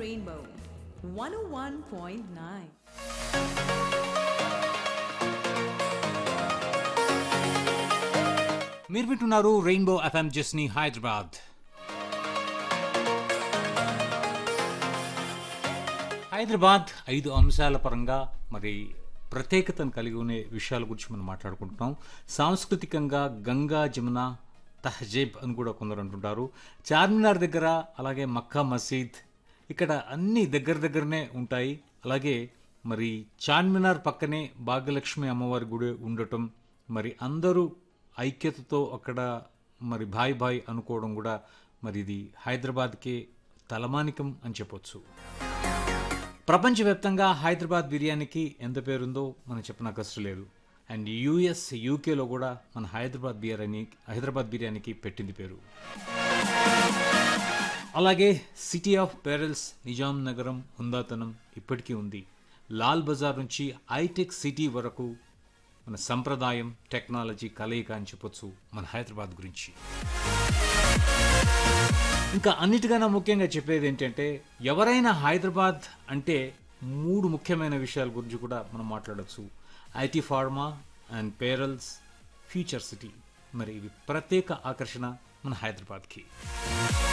Rainbow 101.9. మీరు వింటున్నారు Rainbow FM జస్ని హైదరాబాద్ హైదరాబాద్ ఐదు అంశాల పరంగా మరి ప్రత్యేకతను కలిగి ఉన్న విషయాల గురించి మనం మాట్లాడుకుంటున్నాం సాంస్కృతికంగా గంగా జమున తహజీబ్ అని కూడా కొందరు అంటుంటారు చార్మినార్ దగ్గర అలాగే మక్కా మసీద్ ఇక్కడ అన్ని దగ్గర దగ్గరనే ఉంటాయి అలాగే మరి చార్మినార్ పక్కనే భాగ్యలక్ష్మి అమ్మవారి గుడి ఉండటం మరి అందరూ ఐక్యతతో అక్కడ మరి భాయ్ భాయ్ అనుకోవడం కూడా మరి ఇది హైదరాబాద్కే తలమానికం అని చెప్పొచ్చు ప్రపంచవ్యాప్తంగా హైదరాబాద్ బిర్యానీకి ఎంత పేరుందో మనం చెప్పనక్కర్లేదు లేదు అండ్ యుఎస్ యూకేలో కూడా మన హైదరాబాద్ బిర్యానీ హైదరాబాద్ బిర్యానీకి పెట్టింది పేరు అలాగే సిటీ ఆఫ్ పెరల్స్ నిజాం నగరం హుందాతనం ఇప్పటికీ ఉంది లాల్ బజార్ నుంచి హైటెక్ సిటీ వరకు మన సంప్రదాయం టెక్నాలజీ కలయిక అని చెప్పొచ్చు మన హైదరాబాద్ గురించి ఇంకా అన్నిటికన్నా ముఖ్యంగా చెప్పేది ఏంటంటే ఎవరైనా హైదరాబాద్ అంటే మూడు ముఖ్యమైన విషయాల గురించి కూడా మనం మాట్లాడచ్చు IT pharma and pearls future city మరి ఇవి ప్రత్యేక ఆకర్షణ మన హైదరాబాద్కి